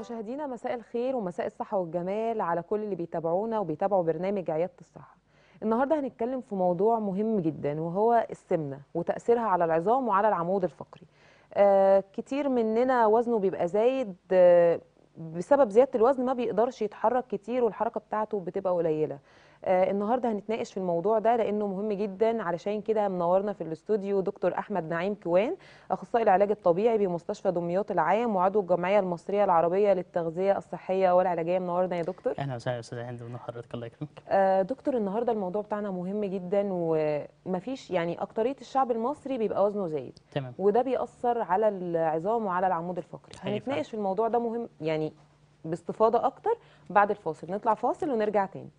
مشاهدينا مساء الخير ومساء الصحة والجمال على كل اللي بيتابعونا وبيتابعوا برنامج عيادة الصحة النهاردة هنتكلم في موضوع مهم جدا وهو السمنة وتأثيرها على العظام وعلى العمود الفقري آه كتير مننا وزنه بيبقى زايد آه بسبب زيادة الوزن ما بيقدرش يتحرك كتير والحركة بتاعته بتبقى قليلة آه النهارده هنتناقش في الموضوع ده لانه مهم جدا علشان كده منورنا في الاستوديو دكتور احمد نعيم كوان اخصائي العلاج الطبيعي بمستشفى دمياط العام وعضو الجمعيه المصريه العربيه للتغذيه الصحيه والعلاجيه منورنا يا دكتور اهلا وسهلا يا استاذ هند ونور حضرتك الله يكرمك آه دكتور النهارده الموضوع بتاعنا مهم جدا ومفيش يعني اكتريه الشعب المصري بيبقى وزنه زايد تمام وده بيأثر على العظام وعلى العمود الفقري حقيقي هنتناقش في الموضوع ده مهم يعني باستفاضه اكتر بعد الفاصل نطلع فاصل ونرجع تاني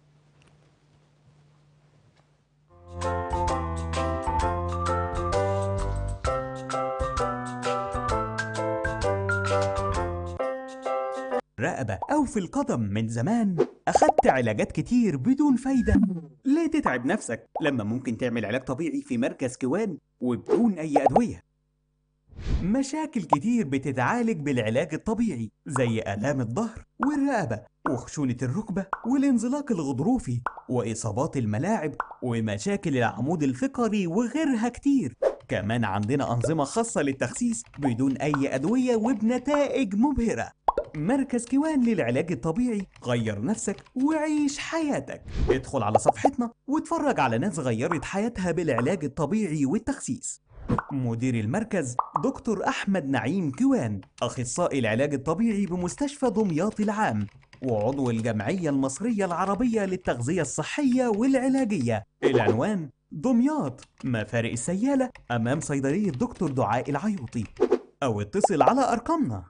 رقبة أو في القدم من زمان أخدت علاجات كتير بدون فايدة ليه تتعب نفسك لما ممكن تعمل علاج طبيعي في مركز كوان وبدون أي أدوية مشاكل كتير بتتعالج بالعلاج الطبيعي زي آلام الظهر والرقبة وخشونة الركبة والانزلاق الغضروفي وإصابات الملاعب ومشاكل العمود الفقري وغيرها كتير كمان عندنا أنظمة خاصة للتخسيس بدون أي أدوية وبنتائج مبهرة مركز كيوان للعلاج الطبيعي غير نفسك وعيش حياتك ادخل على صفحتنا واتفرج على ناس غيرت حياتها بالعلاج الطبيعي والتخسيس مدير المركز دكتور أحمد نعيم كيوان أخصائي العلاج الطبيعي بمستشفى دمياط العام وعضو الجمعية المصرية العربية للتغذية الصحية والعلاجية العنوان دمياط مفارق السيالة أمام صيدلية دكتور دعاء العيوطي أو اتصل على أرقامنا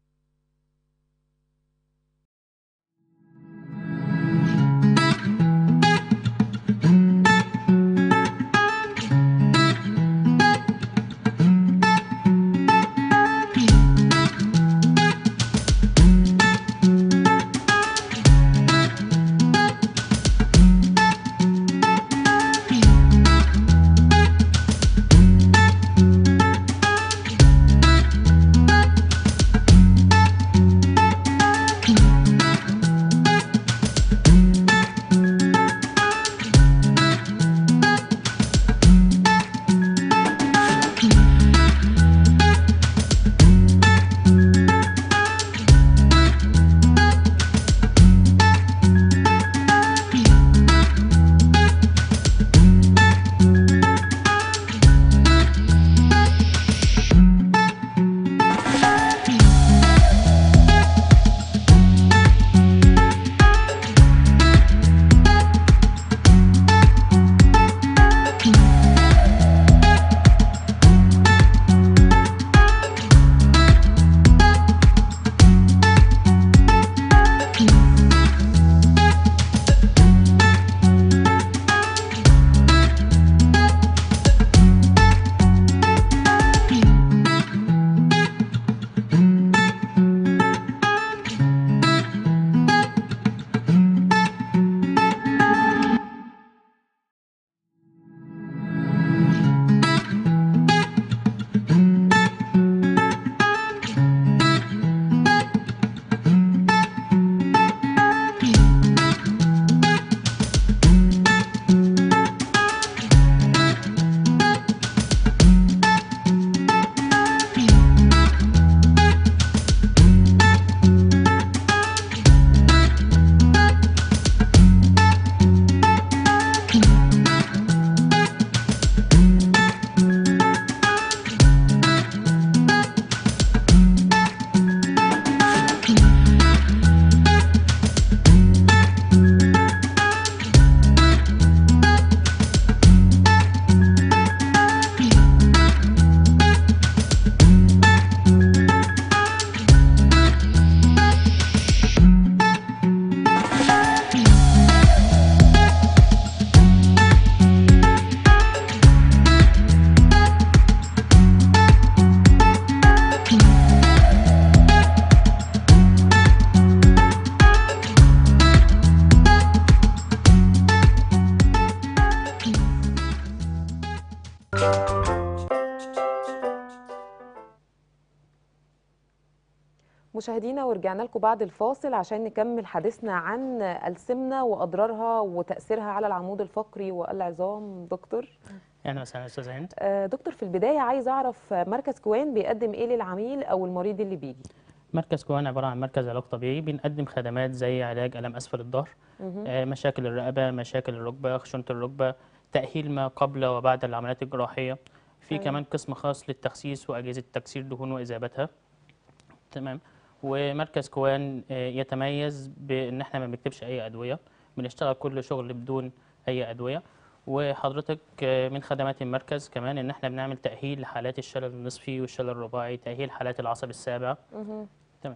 مشاهدينا ورجعنا لكم بعد الفاصل عشان نكمل حديثنا عن السمنة وأضرارها وتأثيرها على العمود الفقري والعظام دكتور اهلا وسهلا استاذ هند آه، دكتور في البداية عايز أعرف آه، مركز كوان بيقدم إيه للعميل أو المريض اللي بيجي مركز كوان عباره عن مركز علاج طبيعي بنقدم خدمات زي علاج الام اسفل الظهر آه، مشاكل الرقبه مشاكل الركبه خشونه الركبه تاهيل ما قبل وبعد العمليات الجراحيه في تمام. كمان قسم خاص للتخسيس واجهزه تكسير دهون واذابتها تمام ومركز كوان آه، يتميز بان احنا ما بنكتبش اي ادويه بنشتغل كل شغل بدون اي ادويه وحضرتك آه، من خدمات المركز كمان ان احنا بنعمل تاهيل لحالات الشلل النصفي والشلل الرباعي تاهيل حالات العصب السابع تمام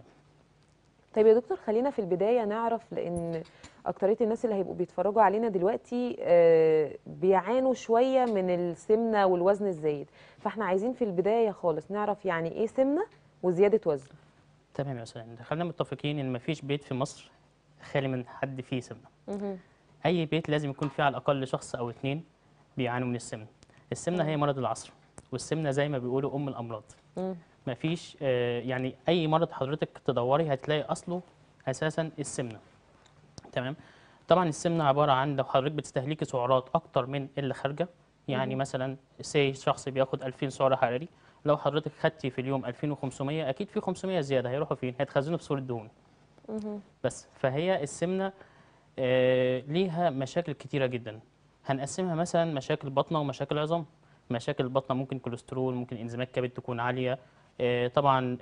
طيب يا دكتور خلينا في البداية نعرف لأن أكترية الناس اللي هيبقوا بيتفرجوا علينا دلوقتي آه، بيعانوا شوية من السمنة والوزن الزايد فاحنا عايزين في البداية خالص نعرف يعني إيه سمنة وزيادة وزن تمام يا استاذ هند. خلينا متفقين ان مفيش بيت في مصر خالي من حد فيه سمنه مهم. اي بيت لازم يكون فيه على الاقل شخص او اتنين بيعانوا من السمنه السمنه هي مرض العصر والسمنه زي ما بيقولوا ام الامراض مم. مفيش آه، يعني اي مرض حضرتك تدوري هتلاقي اصله اساسا السمنه تمام طبعا السمنه عباره عن لو حضرتك بتستهلكي سعرات اكتر من اللي خارجه يعني مثلا سي شخص بياخد 2000 سعر حراري لو حضرتك خدتي في اليوم 2500 اكيد في 500 زياده هيروحوا فين هيتخزنوا في صوره دهون مهم. بس فهي السمنه آه، ليها مشاكل كتيره جدا هنقسمها مثلا مشاكل بطنه ومشاكل عظام مشاكل البطنه ممكن كوليسترول ممكن انزيمات كبد تكون عاليه آه، طبعا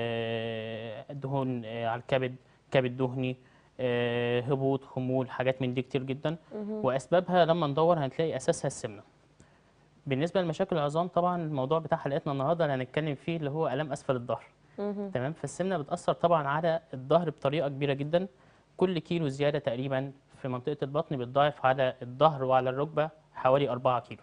آه، دهون آه، على الكبد كبد دهني آه، هبوط خمول حاجات من دي كتير جدا واسبابها لما ندور هنلاقي اساسها السمنه بالنسبه لمشاكل العظام طبعا الموضوع بتاع حلقتنا النهارده اللي هنتكلم فيه اللي هو الام اسفل الظهر مهم. تمام فالسمنه بتاثر طبعا على الظهر بطريقه كبيره جدا كل كيلو زياده تقريبا في منطقه البطن بتضاعف على الظهر وعلى الركبه حوالي 4 كيلو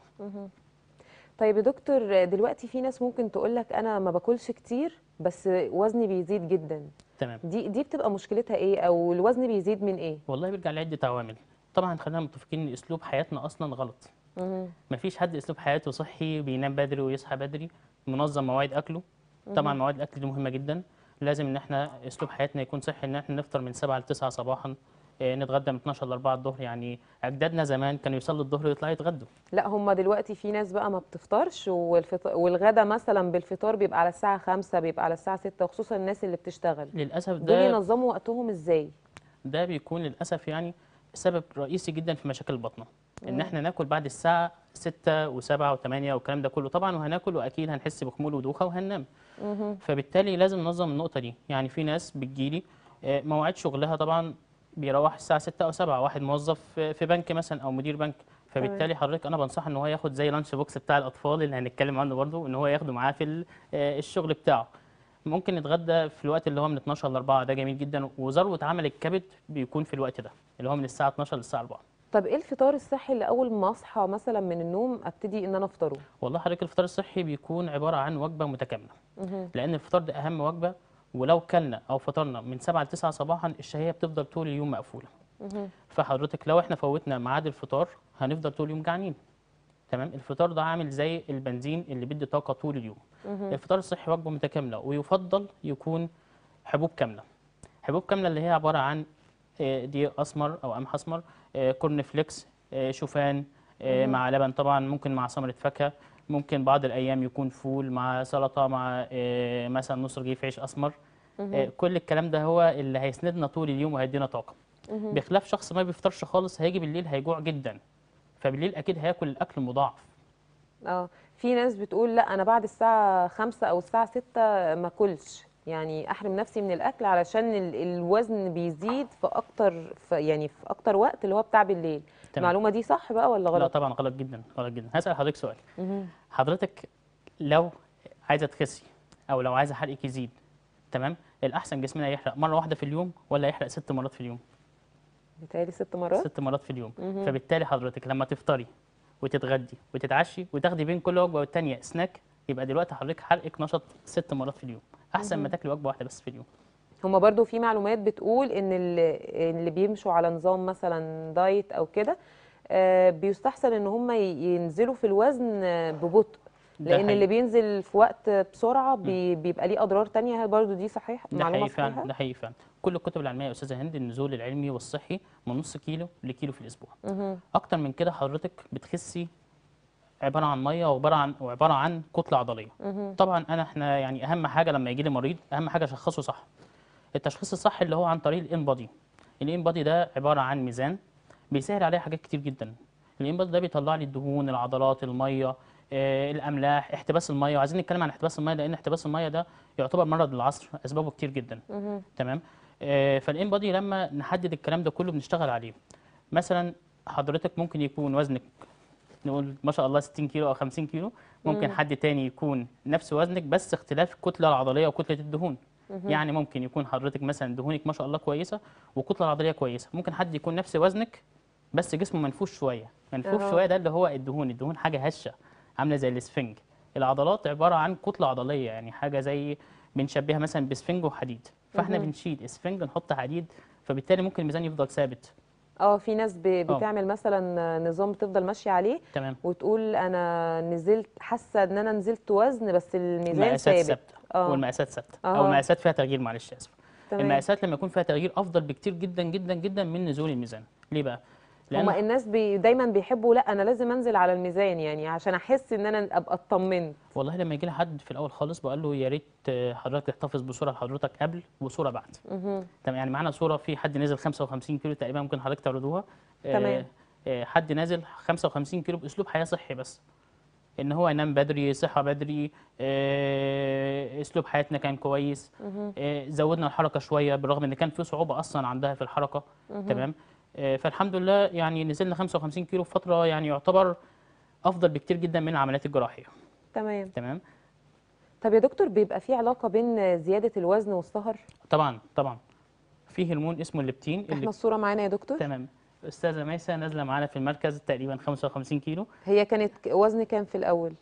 طيب يا دكتور دلوقتي في ناس ممكن تقول لك انا ما باكلش كتير بس وزني بيزيد جدا تمام دي دي بتبقى مشكلتها ايه او الوزن بيزيد من ايه والله بيرجع لعده عوامل طبعا خلينا متفقين ان اسلوب حياتنا اصلا غلط مهم. مفيش حد اسلوب حياته صحي بينام بدري ويصحى بدري منظم مواعيد اكله طبعا مواعيد الاكل دي مهمه جدا لازم ان احنا اسلوب حياتنا يكون صحي ان احنا نفطر من 7 ل 9 صباحا آه، نتغدى من 12 ل 4 الظهر يعني اجدادنا زمان كانوا يصلوا الظهر ويطلعوا يتغدوا لا هم دلوقتي في ناس بقى ما بتفطرش والفطار والغدا مثلا بالفطار بيبقى على الساعة 5 بيبقى على الساعة 6 وخصوصا الناس اللي بتشتغل للاسف دول ده ينظموا وقتهم ازاي ده بيكون للاسف يعني سبب رئيسي جدا في مشاكل البطنه ان احنا ناكل بعد الساعه 6 و7 و8 والكلام ده كله طبعا وهناكل واكيد هنحس بخمول ودوخه وهننام مهم. فبالتالي لازم ننظم النقطه دي يعني في ناس بتجيلي آه، مواعيد شغلها طبعا بيروح الساعه 6 او 7 واحد موظف في في بنك مثلا او مدير بنك فبالتالي حضرتك انا بنصح ان هو ياخد زي لانش بوكس بتاع الاطفال اللي هنتكلم عنه برضه ان هو ياخده معاه في ال- آه، الشغل بتاعه ممكن نتغدى في الوقت اللي هو من 12 ل 4 ده جميل جدا وذروه عمل الكبد بيكون في الوقت ده اللي هو من الساعه 12 للساعه 4 طب ايه الفطار الصحي اللي اول ما اصحى مثلا من النوم ابتدي ان انا افطره والله حضرتك الفطار الصحي بيكون عباره عن وجبه متكامله مهم. لان الفطار ده اهم وجبه ولو كلنا او فطرنا من 7 ل 9 صباحا الشهيه بتفضل طول اليوم مقفوله مهم. فحضرتك لو احنا فوتنا ميعاد الفطار هنفضل طول اليوم جعانين تمام الفطار ده عامل زي البنزين اللي بيدي طاقه طول اليوم مهم. الفطار الصحي وجبه متكامله ويفضل يكون حبوب كامله حبوب كامله اللي هي عباره عن آه، دقيق اسمر او قمح اسمر آه، كورن فليكس آه، شوفان آه، مع لبن طبعا ممكن مع ثمره فاكهه ممكن بعض الايام يكون فول مع سلطه مع آه، مثلا نص رغيف عيش اسمر آه، كل الكلام ده هو اللي هيسندنا طول اليوم وهيدينا طاقه بخلاف شخص ما بيفطرش خالص هيجي بالليل هيجوع جدا فبالليل اكيد هياكل الاكل مضاعف اه في ناس بتقول لا انا بعد الساعه 5 او الساعه 6 ما اكلش يعني احرم نفسي من الاكل علشان ال- الوزن بيزيد في اكتر في يعني في اكتر وقت اللي هو بتاع بالليل تمام. المعلومه دي صح بقى ولا لا غلط طبعا غلط جدا غلط جدا هسال حضرتك سؤال مهم. حضرتك لو عايزه تخسي او لو عايزه حرقك يزيد تمام الاحسن جسمنا يحرق مره واحده في اليوم ولا يحرق ست مرات في اليوم بتهيألي ست مرات ست مرات في اليوم مهم. فبالتالي حضرتك لما تفطري وتتغدي وتتعشي وتاخدي بين كل وجبه والتانيه سناك يبقى دلوقتي حضرتك حرقك نشط ست مرات في اليوم احسن ما تاكلي وجبه واحده بس في اليوم هما برضو في معلومات بتقول ان اللي, اللي بيمشوا على نظام مثلا دايت او كده آه، بيستحسن ان هم ي- ينزلوا في الوزن آه، ببطء ده لان حقيقي. اللي بينزل في وقت بسرعه بي بيبقى ليه اضرار تانية هل برضو دي صحيح ده معلومه حقيقي فعلا صحيحه ده حقيقي فعلا كل الكتب العلميه يا استاذه هند النزول العلمي والصحي من نص كيلو لكيلو في الاسبوع مهم. اكتر من كده حضرتك بتخسي عباره عن ميه وعباره عن وعباره عن كتله عضليه مهم. طبعا انا احنا يعني اهم حاجه لما يجي لي مريض اهم حاجه اشخصه صح التشخيص الصح اللي هو عن طريق الان بادي الان بادي ده عباره عن ميزان بيسهل عليا حاجات كتير جدا الان بادي ده بيطلع لي الدهون العضلات الميه آه، الاملاح احتباس الميه وعايزين نتكلم عن احتباس الميه لان احتباس الميه ده يعتبر مرض العصر اسبابه كتير جدا مهم. تمام آه، فالان بادي لما نحدد الكلام ده كله بنشتغل عليه مثلا حضرتك ممكن يكون وزنك نقول ما شاء الله 60 كيلو او 50 كيلو ممكن حد تاني يكون نفس وزنك بس اختلاف الكتله العضليه وكتله الدهون يعني ممكن يكون حضرتك مثلا دهونك ما شاء الله كويسه والكتله العضليه كويسه ممكن حد يكون نفس وزنك بس جسمه منفوش شويه منفوش أها. شويه ده اللي هو الدهون الدهون حاجه هشه عامله زي الاسفنج العضلات عباره عن كتله عضليه يعني حاجه زي بنشبهها مثلا باسفنج وحديد فاحنا مهم. بنشيل اسفنج نحط حديد فبالتالي ممكن الميزان يفضل ثابت اه في ناس ب- بتعمل مثلا نظام بتفضل ماشيه عليه تمام وتقول انا نزلت حاسه ان انا نزلت وزن بس الميزان المقاسات ثابت ثابته اه والمقاسات ثابته أها. او المقاسات فيها تغيير معلش اسف تمام المقاسات لما يكون فيها تغيير افضل بكتير جدا جدا جدا من نزول الميزان ليه بقى لان هما الناس بي دايما بيحبوا لا انا لازم انزل على الميزان يعني عشان احس ان انا ابقى اطمنت والله لما يجي لي حد في الاول خالص بقول له يا ريت آه، حضرتك تحتفظ بصوره لحضرتك قبل وصوره بعد مهم. تمام يعني معانا صوره في حد نزل 55 كيلو تقريبا ممكن حضرتك تعرضوها آه، تمام. آه، حد نازل 55 كيلو باسلوب حياه صحي بس ان هو ينام بدري صحى بدري آه، اسلوب حياتنا كان كويس مهم. آه، زودنا الحركه شويه بالرغم ان كان في صعوبه اصلا عندها في الحركه تمام آه، فالحمد لله يعني نزلنا 55 كيلو في فتره يعني يعتبر افضل بكتير جدا من العمليات الجراحيه تمام تمام طب يا دكتور بيبقى في علاقه بين زياده الوزن والسهر طبعا طبعا في هرمون اسمه الليبتين احنا اللي الصوره معانا يا دكتور تمام استاذه ميسه نازله معانا في المركز تقريبا 55 كيلو هي كانت ك- وزن كام في الاول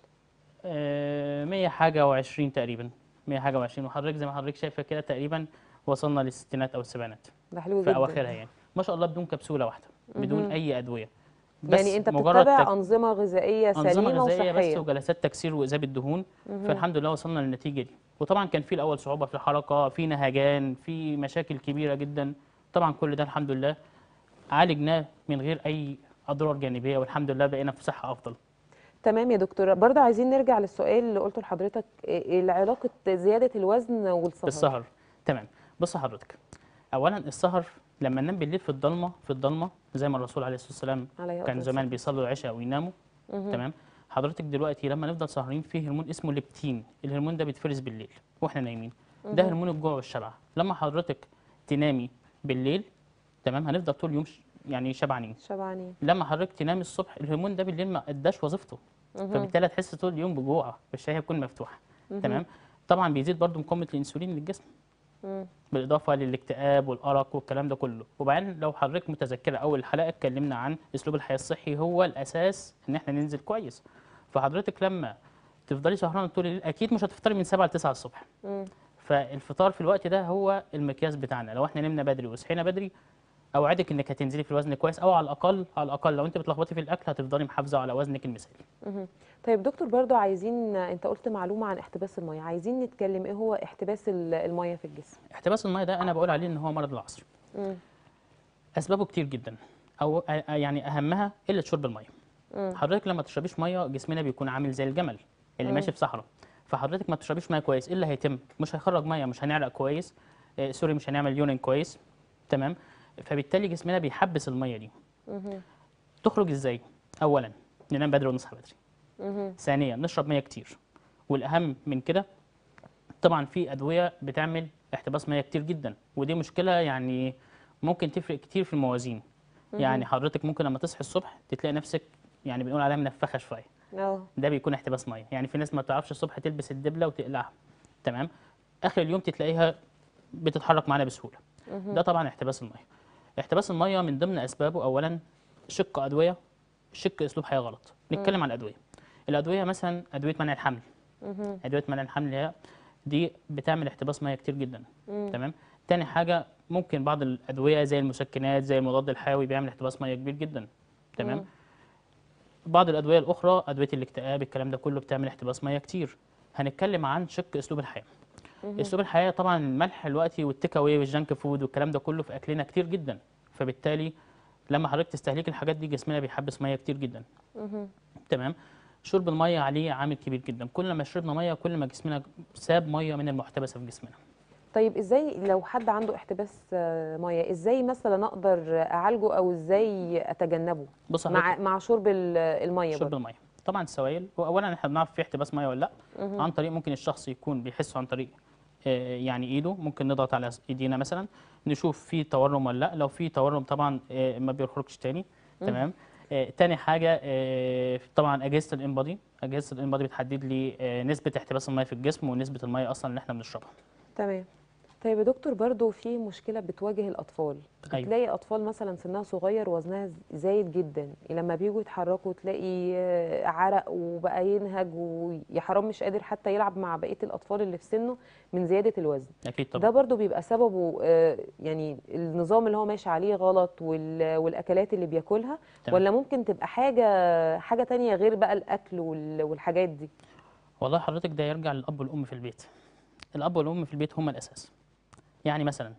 آه، 100 حاجه و20 تقريبا 100 حاجه و20 وحضرتك زي ما حضرتك شايفه كده تقريبا وصلنا للستينات او السبعينات ده حلو في جدا اواخرها يعني ما شاء الله بدون كبسوله واحده بدون مهم. اي ادويه يعني انت مجرد بتتبع تك- انظمه غذائيه انظمه سليمه غذائيه بس وصحيه وجلسات تكسير واذاب الدهون فالحمد لله وصلنا للنتيجه دي وطبعا كان في الاول صعوبه في الحركه في نهجان في مشاكل كبيره جدا طبعا كل ده الحمد لله عالجناه من غير اي اضرار جانبيه والحمد لله بقينا في صحه افضل تمام يا دكتور برضه عايزين نرجع للسؤال اللي قلته لحضرتك إيه علاقه زياده الوزن والسهر السهر تمام بص حضرتك اولا السهر لما ننام بالليل في الضلمه في الضلمه زي ما الرسول عليه الصلاه والسلام عليه كان الصلاة زمان بيصلوا العشاء ويناموا مهم. تمام حضرتك دلوقتي لما نفضل سهرين في هرمون اسمه ليبتين الهرمون ده بيتفرز بالليل واحنا نايمين ده هرمون الجوع والشبع لما حضرتك تنامي بالليل تمام هنفضل طول اليوم ش- يعني شبعانين شبعانين لما حضرتك تنامي الصبح الهرمون ده بالليل ما اداش وظيفته فبالتالي هتحس طول اليوم بجوع والشهيه هتكون مفتوحه تمام طبعا بيزيد برضو مقاومه الانسولين للجسم مم. بالاضافه للاكتئاب والارق والكلام ده كله وبعدين لو حضرتك متذكره اول حلقه اتكلمنا عن اسلوب الحياه الصحي هو الاساس ان احنا ننزل كويس فحضرتك لما تفضلي سهرانه طول الليل اكيد مش هتفطري من 7 ل 9 الصبح مم. فالفطار في الوقت ده هو المقياس بتاعنا لو احنا نمنا بدري وصحينا بدري اوعدك انك هتنزلي في الوزن كويس او على الاقل على الاقل لو انت بتلخبطي في الاكل هتفضلي محافظه على وزنك المثالي مهم. طيب دكتور برضو عايزين انت قلت معلومه عن احتباس الميه عايزين نتكلم ايه هو احتباس ال- الميه في الجسم احتباس الميه ده انا بقول عليه ان هو مرض العصر مم. اسبابه كتير جدا او أ- يعني اهمها قله شرب الميه مم. حضرتك لما تشربيش ميه جسمنا بيكون عامل زي الجمل اللي مم. ماشي في صحراء فحضرتك ما تشربيش ميه كويس ايه اللي هيتم مش هيخرج ميه مش هنعرق كويس آه سوري مش هنعمل يونين كويس تمام فبالتالي جسمنا بيحبس الميه دي مهم. تخرج ازاي اولا ننام بدري ونصحى بدري مهم. ثانيا نشرب ميه كتير والاهم من كده طبعا في ادويه بتعمل احتباس ميه كتير جدا ودي مشكله يعني ممكن تفرق كتير في الموازين يعني حضرتك ممكن لما تصحي الصبح تلاقي نفسك يعني بنقول عليها منفخه شويه اه ده بيكون احتباس ميه يعني في ناس ما تعرفش الصبح تلبس الدبله وتقلعها تمام اخر اليوم تلاقيها بتتحرك معانا بسهوله ده طبعا احتباس الميه احتباس الميه من ضمن اسبابه اولا شق ادويه شق اسلوب حياه غلط نتكلم عن الادويه الادويه مثلا ادويه منع الحمل مهم. ادويه منع الحمل هي دي بتعمل احتباس ميه كتير جدا مم. تمام تاني حاجه ممكن بعض الادويه زي المسكنات زي المضاد الحيوي بيعمل احتباس ميه كبير جدا تمام مم. بعض الادويه الاخرى ادويه الاكتئاب الكلام ده كله بتعمل احتباس ميه كتير هنتكلم عن شق اسلوب الحياه اسلوب الحياه طبعا الملح دلوقتي والتيك اواي والجانك فود والكلام ده كله في اكلنا كتير جدا فبالتالي لما حضرتك تستهلك الحاجات دي جسمنا بيحبس ميه كتير جدا تمام شرب الميه عليه عامل كبير جدا كل ما شربنا ميه كل ما جسمنا ساب ميه من المحتبسه في جسمنا طيب ازاي لو حد عنده احتباس آه، ميه ازاي مثلا اقدر اعالجه او ازاي اتجنبه بص مع حضرتك مع شرب ال- الميه شرب برضه الميه طبعا السوائل هو اولا احنا بنعرف في احتباس ميه ولا لا عن طريق ممكن الشخص يكون بيحسه عن طريق آه، يعني ايده ممكن نضغط على ايدينا مثلا نشوف في تورم ولا لا لو في تورم طبعا آه، ما بيخرجش تاني تمام آه، تاني حاجه آه، طبعا اجهزه الانبادي اجهزه الانبادي بتحدد لي آه، نسبه احتباس الميه في الجسم ونسبه الميه اصلا اللي احنا بنشربها تمام طيب يا دكتور برضو في مشكلة بتواجه الأطفال أيوة. بتلاقي أطفال مثلا سنها صغير وزنها ز- زايد جدا لما بيجوا يتحركوا تلاقي آه، عرق وبقى ينهج ويا حرام مش قادر حتى يلعب مع بقية الأطفال اللي في سنه من زيادة الوزن اكيد طبعا ده برضو بيبقى سببه آه، يعني النظام اللي هو ماشي عليه غلط وال- والأكلات اللي بياكلها تمام. ولا ممكن تبقى حاجة حاجة تانية غير بقى الأكل وال- والحاجات دي والله حضرتك ده يرجع للاب والام في البيت الاب والام في البيت هما الاساس يعني مثلا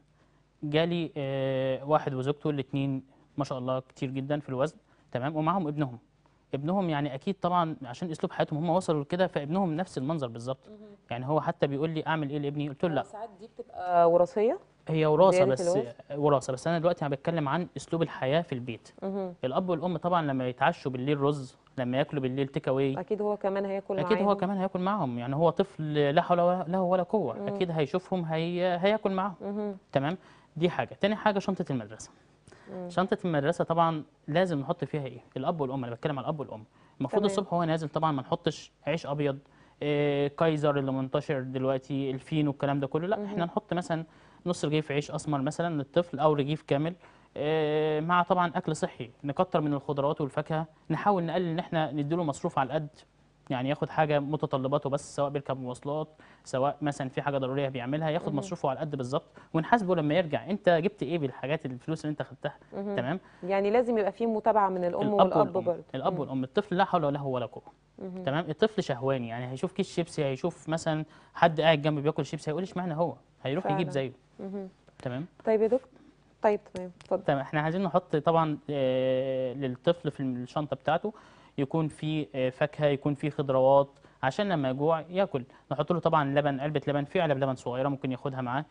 جالي آه، واحد وزوجته الاثنين ما شاء الله كتير جدا في الوزن تمام ومعاهم ابنهم ابنهم يعني اكيد طبعا عشان اسلوب حياتهم هم وصلوا لكده فابنهم نفس المنظر بالظبط يعني هو حتى بيقول لي اعمل ايه لابني قلت له لا ساعات دي بتبقى وراثية هي وراثه زيادة بس الوزن؟ وراثه بس انا دلوقتي انا بتكلم عن اسلوب الحياه في البيت مهم. الاب والام طبعا لما يتعشوا بالليل رز لما ياكلوا بالليل تيك اواي اكيد هو كمان هياكل اكيد هو معاهم. كمان هياكل معاهم يعني هو طفل لا حول ولا- له ولا قوه اكيد هيشوفهم هي... هياكل معاهم مهم. تمام دي حاجه تاني حاجه شنطه المدرسه شنطه المدرسه طبعا لازم نحط فيها ايه الاب والام انا بتكلم على الاب والام المفروض تمام. الصبح وهو نازل طبعا ما نحطش عيش ابيض إيه كايزر اللي منتشر دلوقتي الفين والكلام ده كله لا احنا نحط مثلا نص رغيف عيش اسمر مثلا للطفل او رغيف كامل إيه مع طبعا اكل صحي نكتر من الخضروات والفاكهه نحاول نقلل ان احنا نديله مصروف على القد يعني ياخد حاجه متطلباته بس سواء بيركب مواصلات سواء مثلا في حاجه ضروريه بيعملها ياخد مصروفه على القد بالظبط ونحاسبه لما يرجع انت جبت ايه بالحاجات الفلوس اللي انت خدتها تمام يعني لازم يبقى في متابعه من الام الاب والاب والام برضه الاب والام الطفل لا حول له ولا قوه تمام الطفل شهواني يعني هيشوف كيس شيبسي هيشوف مثلا حد قاعد جنبه بياكل شيبسي هيقول اشمعنى هو هيروح يجيب فعلا. زيه تمام طيب يا دكتور طيب تمام اتفضل تمام احنا عايزين نحط طبعا آه، للطفل في الشنطه بتاعته يكون في آه، فاكهه يكون في خضروات عشان لما يجوع ياكل نحط له طبعا لبن علبه لبن في علب لبن صغيره ممكن ياخدها معاه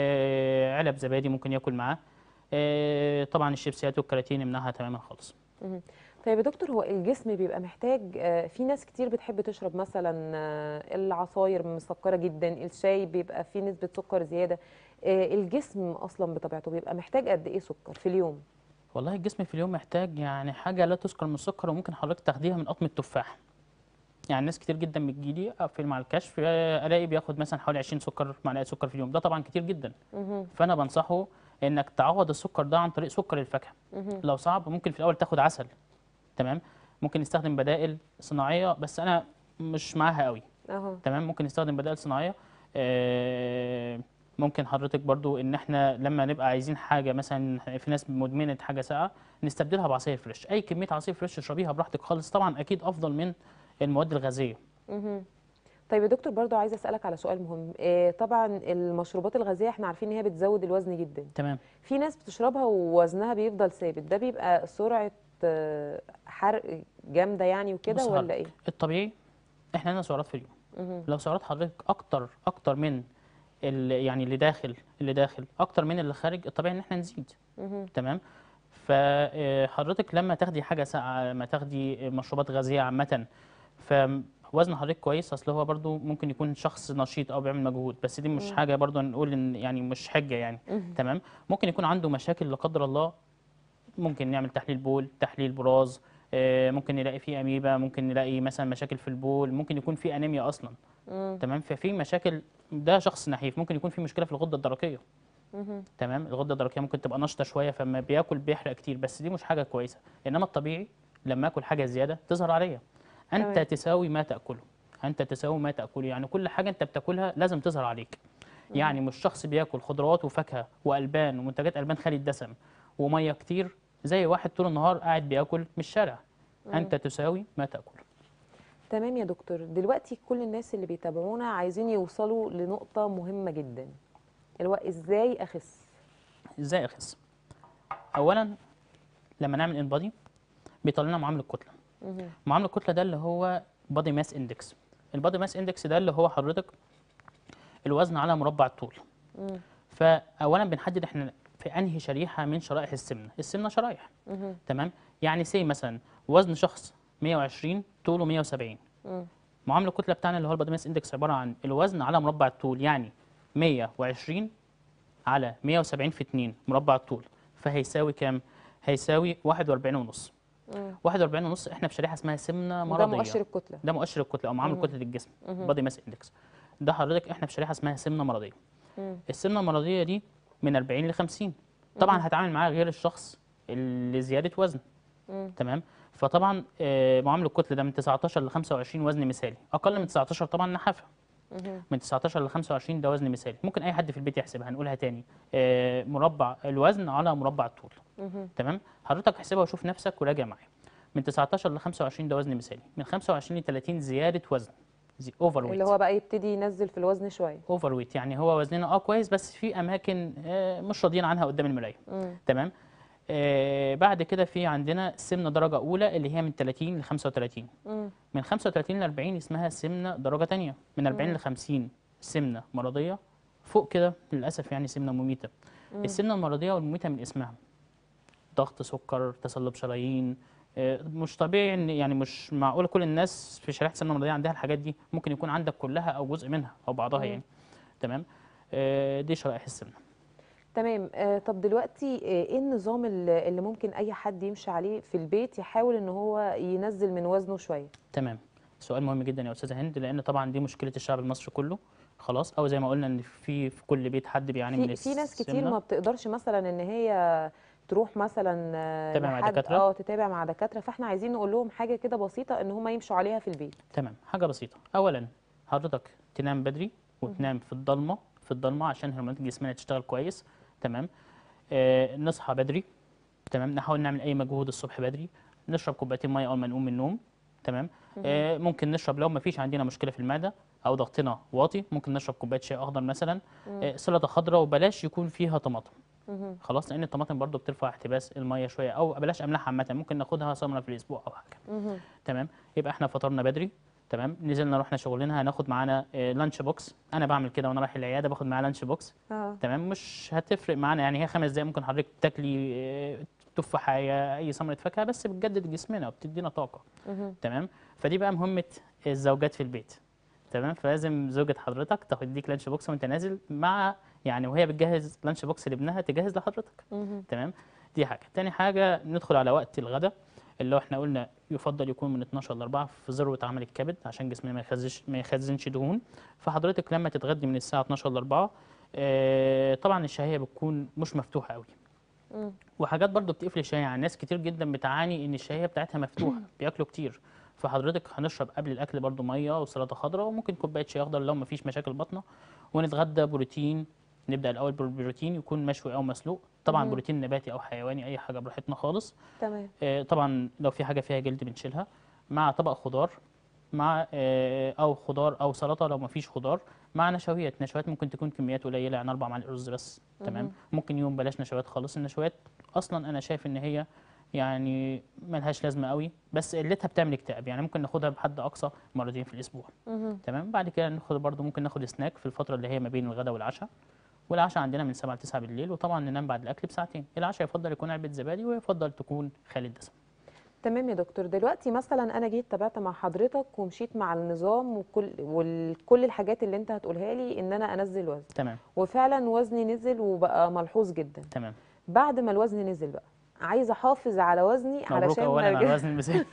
آه، علب زبادي ممكن ياكل معاه آه، طبعا الشيبسيات والكراتين يمنعها تماما خالص مهم. طيب يا دكتور هو الجسم بيبقى محتاج آه، في ناس كتير بتحب تشرب مثلا آه، العصاير مسكره جدا الشاي بيبقى فيه نسبه سكر زياده آه، الجسم اصلا بطبيعته بيبقى محتاج قد ايه سكر في اليوم والله الجسم في اليوم محتاج يعني حاجة لا تذكر من السكر وممكن حضرتك تاخديها من قطم التفاح يعني ناس كتير جدا بتجيلي اقفل مع الكشف آه، الاقي بياخد مثلا حوالي 20 سكر معلقه سكر في اليوم ده طبعا كتير جدا مهم. فانا بنصحه انك تعوض السكر ده عن طريق سكر الفاكهه مهم. لو صعب ممكن في الاول تاخد عسل تمام ممكن نستخدم بدائل صناعيه بس انا مش معاها قوي اهو تمام ممكن نستخدم بدائل صناعيه آه، ممكن حضرتك برضو ان احنا لما نبقى عايزين حاجه مثلا في ناس مدمنه حاجه ساقعه نستبدلها بعصير فريش اي كميه عصير فريش اشربيها براحتك خالص طبعا اكيد افضل من المواد الغازيه مهم. طيب يا دكتور برضو عايزه اسالك على سؤال مهم آه، طبعا المشروبات الغازيه احنا عارفين ان هي بتزود الوزن جدا تمام في ناس بتشربها ووزنها بيفضل ثابت ده بيبقى سرعه آه، حرق جامده يعني وكده بص ولا حضرتك، ايه الطبيعي احنا لنا سعرات في اليوم مهم. لو سعرات حضرتك اكتر اكتر من ال- يعني اللي داخل اللي داخل اكتر من اللي خارج الطبيعي ان احنا نزيد مهم. تمام فحضرتك لما تاخدي حاجه ساقعه لما تاخدي مشروبات غازيه عامه فوزن حضرتك كويس اصل هو برضو ممكن يكون شخص نشيط او بيعمل مجهود بس دي مش حاجه برضو نقول ان يعني مش حجه يعني تمام ممكن يكون عنده مشاكل لا قدر الله ممكن نعمل تحليل بول تحليل براز آه، ممكن نلاقي فيه اميبا ممكن نلاقي مثلا مشاكل في البول ممكن يكون فيه انيميا اصلا مم. تمام ففي مشاكل ده شخص نحيف ممكن يكون في مشكله في الغده الدرقيه مهم. تمام الغده الدرقيه ممكن تبقى نشطه شويه فما بياكل بيحرق كتير بس دي مش حاجه كويسه انما الطبيعي لما اكل حاجه زياده تظهر عليا انت تمام. تساوي ما تاكله انت تساوي ما تاكله يعني كل حاجه انت بتاكلها لازم تظهر عليك يعني مش شخص بياكل خضروات وفاكهه والبان ومنتجات البان خالي الدسم وميه كتير زي واحد طول النهار قاعد بياكل من الشارع انت تساوي ما تاكل تمام يا دكتور دلوقتي كل الناس اللي بيتابعونا عايزين يوصلوا لنقطة مهمة جدا اللي هو ازاي اخس ازاي اخس اولا لما نعمل انبادي بيطلع لنا معامل الكتله مهم. معامل الكتله ده اللي هو بادي ماس اندكس البادي ماس اندكس ده اللي هو حضرتك الوزن على مربع الطول مم. فاولا بنحدد احنا في انهي شريحه من شرائح السمنه السمنه شرايح مهم. تمام يعني سي مثلا وزن شخص 120 طوله 170 مم. معامل الكتله بتاعنا اللي هو البادي ماس اندكس عباره عن الوزن على مربع الطول يعني 120 على 170 في 2 مربع الطول فهيساوي كام هيساوي 41 ونص مم. 41 ونص احنا في شريحه اسمها سمنه ده مرضيه مؤشر الكتلة ده مؤشر الكتله او معامل مهم. كتله الجسم مهم. بادي ماس اندكس ده حضرتك احنا في شريحه اسمها سمنه مرضيه مم. السمنه المرضيه دي من 40 ل 50 طبعا مهم. هتعامل معاه غير الشخص اللي زياده وزن مم. تمام فطبعا آه، معامل الكتله ده من 19 ل 25 وزن مثالي اقل من 19 طبعا نحافه مهم. من 19 ل 25 ده وزن مثالي ممكن اي حد في البيت يحسبها هنقولها تاني آه، مربع الوزن على مربع الطول مهم. تمام حضرتك احسبها وشوف نفسك وراجع معايا من 19 ل 25 ده وزن مثالي من 25 ل 30 زياده وزن زي اوفر اللي ويت هو بقى يبتدي ينزل في الوزن شوية اوفر ويت يعني هو وزننا اه كويس بس في اماكن آه، مش راضيين عنها قدام المرايه مم. تمام آه بعد كده في عندنا سمنه درجه اولى اللي هي من 30 ل 35 مم. من 35 ل 40 اسمها سمنه درجه تانية من 40 مم. ل 50 سمنه مرضيه فوق كده للاسف يعني سمنه مميته مم. السمنه المرضيه والمميته من اسمها ضغط سكر تصلب شرايين آه، مش طبيعي ان يعني مش معقول كل الناس في شريحه السمنه المرضيه عندها الحاجات دي ممكن يكون عندك كلها او جزء منها او بعضها مم. يعني تمام آه، دي شرائح السمنه تمام آه طب دلوقتي آه، ايه النظام اللي اللي ممكن اي حد يمشي عليه في البيت يحاول ان هو ينزل من وزنه شوية تمام سؤال مهم جدا يا استاذه هند لان طبعا دي مشكله الشعب المصري كله خلاص او زي ما قلنا ان في في كل بيت حد بيعاني من في في ناس كتير السمنة. ما بتقدرش مثلا ان هي تروح مثلا آه، تتابع مع لحد- دكاترة؟ اه تتابع مع دكاتره فاحنا عايزين نقول لهم حاجه كده بسيطه ان هم يمشوا عليها في البيت تمام حاجه بسيطه اولا حضرتك تنام بدري وتنام في الضلمه في الضلمه عشان هرمونات جسمنا تشتغل كويس تمام آه نصحى بدري تمام نحاول نعمل اي مجهود الصبح بدري نشرب كوبايتين ميه اول ما نقوم من النوم تمام آه ممكن نشرب لو ما فيش عندنا مشكله في المعده او ضغطنا واطي ممكن نشرب كوبايه شاي اخضر مثلا آه سلطه خضراء وبلاش يكون فيها طماطم مهم. خلاص لان الطماطم برضو بترفع احتباس الميه شويه او بلاش املاح عامه ممكن ناخدها سمره في الاسبوع او حاجه مهم. تمام يبقى احنا فطرنا بدري تمام نزلنا رحنا شغلنا هناخد معانا آه، لانش بوكس انا بعمل كده وانا رايح العياده باخد معايا لانش بوكس اه تمام مش هتفرق معانا يعني هي خمس دقايق ممكن حضرتك تاكلي آه، تفاحه اي ثمره فاكهه بس بتجدد جسمنا وبتدينا طاقه مهم. تمام فدي بقى مهمه الزوجات في البيت تمام فلازم زوجة حضرتك تاخد تديك لانش بوكس وانت نازل مع يعني وهي بتجهز لانش بوكس لابنها تجهز لحضرتك مهم. تمام دي حاجه تاني حاجه ندخل على وقت الغداء اللي هو احنا قلنا يفضل يكون من 12 ل 4 في ذروه عمل الكبد عشان جسمنا ما يخزنش ما يخزنش دهون فحضرتك لما تتغدي من الساعه 12 ل 4 آه طبعا الشهيه بتكون مش مفتوحه قوي مم. وحاجات برضو بتقفل الشهيه يعني ناس كتير جدا بتعاني ان الشهيه بتاعتها مفتوحه بياكلوا كتير فحضرتك هنشرب قبل الاكل برضو ميه وسلطه خضراء وممكن كوبايه شاي اخضر لو مفيش مشاكل بطنه ونتغدى بروتين نبدا الاول بالبروتين يكون مشوي او مسلوق طبعا مم. بروتين نباتي او حيواني اي حاجه براحتنا خالص تمام آه، طبعا لو في حاجه فيها جلد بنشيلها مع طبق خضار مع آه، او خضار او سلطه لو مفيش خضار مع نشويات نشويات ممكن تكون كميات قليله يعني اربع معالق رز بس تمام مهم. ممكن يوم بلاش نشويات خالص النشويات اصلا انا شايف ان هي يعني ملهاش لازمه قوي بس قلتها بتعمل اكتئاب يعني ممكن ناخدها بحد اقصى مرتين في الاسبوع مهم. تمام بعد كده ناخد برضو ممكن ناخد سناك في الفتره اللي هي ما بين الغداء والعشاء والعشاء عندنا من 7 ل 9 بالليل وطبعا ننام بعد الاكل بساعتين العشاء يفضل يكون علبه زبادي ويفضل تكون خالي الدسم تمام يا دكتور دلوقتي مثلا انا جيت تابعت مع حضرتك ومشيت مع النظام وكل وكل الحاجات اللي انت هتقولها لي ان انا انزل وزن تمام وفعلا وزني نزل وبقى ملحوظ جدا تمام بعد ما الوزن نزل بقى عايزه احافظ على وزني مبروك علشان ما اولا على أرجع- الوزن المثالي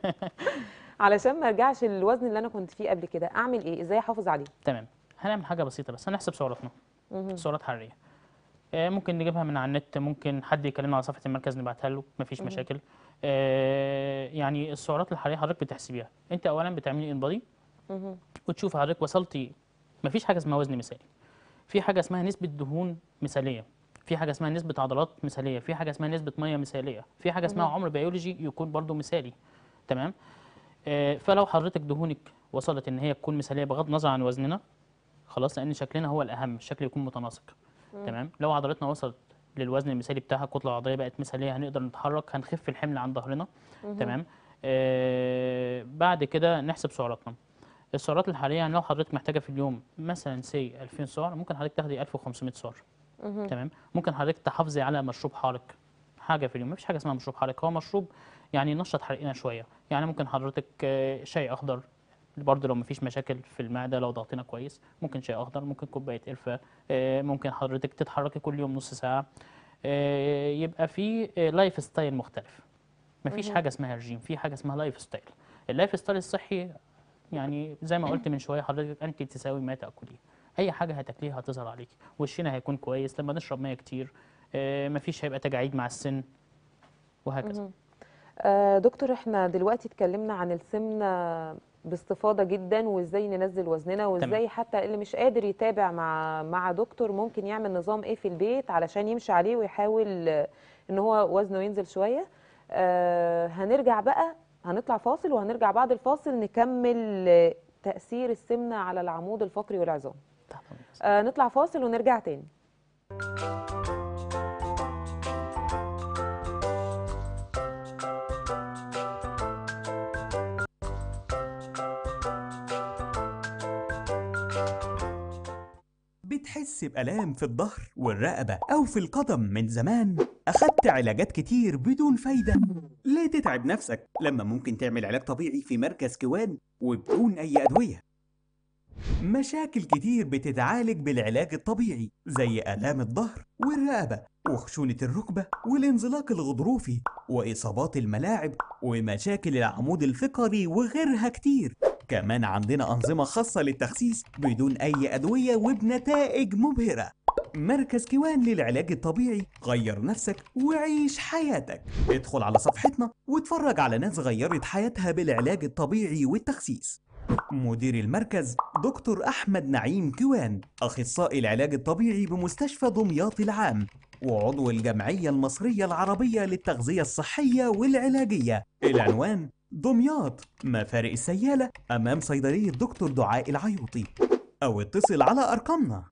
علشان ما ارجعش للوزن اللي انا كنت فيه قبل كده اعمل ايه ازاي احافظ عليه تمام هنعمل حاجه بسيطه بس هنحسب سعراتنا مهم. سعرات حراريه آه، ممكن نجيبها من على النت ممكن حد يكلمنا على صفحه المركز نبعتها له مفيش مشاكل آه، يعني السعرات الحراريه حضرتك بتحسبيها انت اولا بتعملي انبادي مهم. وتشوف حضرتك وصلتي مفيش حاجه اسمها وزن مثالي في حاجه اسمها نسبه دهون مثاليه في حاجه اسمها نسبه عضلات مثاليه في حاجه اسمها نسبه ميه مثاليه في حاجه اسمها مهم. عمر بيولوجي يكون برضو مثالي تمام آه، فلو حضرتك دهونك وصلت ان هي تكون مثاليه بغض النظر عن وزننا خلاص لان شكلنا هو الاهم الشكل يكون متناسق تمام لو عضلاتنا وصلت للوزن المثالي بتاعها الكتله العضليه بقت مثاليه هنقدر نتحرك هنخف الحمل عن ظهرنا تمام آه بعد كده نحسب سعراتنا السعرات الحاليه يعني لو حضرتك محتاجه في اليوم مثلا سي 2000 سعر ممكن حضرتك تاخدي 1500 سعر تمام ممكن حضرتك تحافظي على مشروب حارق حاجه في اليوم مفيش حاجه اسمها مشروب حارق هو مشروب يعني ينشط حرقنا شويه يعني ممكن حضرتك آه، شاي اخضر برضه لو مفيش مشاكل في المعده لو ضغطنا كويس ممكن شاي اخضر ممكن كوبايه قرفه آه، ممكن حضرتك تتحركي كل يوم نص ساعه آه، يبقى في آه، لايف ستايل مختلف مفيش حاجه اسمها رجيم في حاجه اسمها لايف ستايل اللايف ستايل الصحي يعني زي ما قلت من شويه حضرتك انت تساوي ما تاكليه اي حاجه هتاكليها هتظهر عليكي وشنا هيكون كويس لما نشرب ميه كتير آه، مفيش هيبقى تجاعيد مع السن وهكذا آه، دكتور احنا دلوقتي اتكلمنا عن السمنة باستفاضة جدا وازاي ننزل وزننا وازاي تمام. حتى اللي مش قادر يتابع مع مع دكتور ممكن يعمل نظام ايه في البيت علشان يمشي عليه ويحاول آه، ان هو وزنه ينزل شوية آه، هنرجع بقى هنطلع فاصل وهنرجع بعد الفاصل نكمل آه، تأثير السمنة على العمود الفقري والعظام تحت أمرك. آه، نطلع فاصل ونرجع تاني بتحس بآلام في الظهر والرقبة أو في القدم من زمان أخدت علاجات كتير بدون فايدة ليه تتعب نفسك لما ممكن تعمل علاج طبيعي في مركز كوان وبدون أي أدوية مشاكل كتير بتتعالج بالعلاج الطبيعي زي آلام الظهر والرقبة وخشونة الركبة والانزلاق الغضروفي وإصابات الملاعب ومشاكل العمود الفقري وغيرها كتير كمان عندنا أنظمة خاصة للتخسيس بدون أي أدوية وبنتائج مبهرة مركز كيوان للعلاج الطبيعي غير نفسك وعيش حياتك ادخل على صفحتنا واتفرج على ناس غيرت حياتها بالعلاج الطبيعي والتخسيس مدير المركز دكتور أحمد نعيم كيوان أخصائي العلاج الطبيعي بمستشفى دمياط العام وعضو الجمعية المصرية العربية للتغذية الصحية والعلاجية العنوان دمياط مفارق السيالة أمام صيدلية دكتور دعاء العيوطي أو اتصل على أرقامنا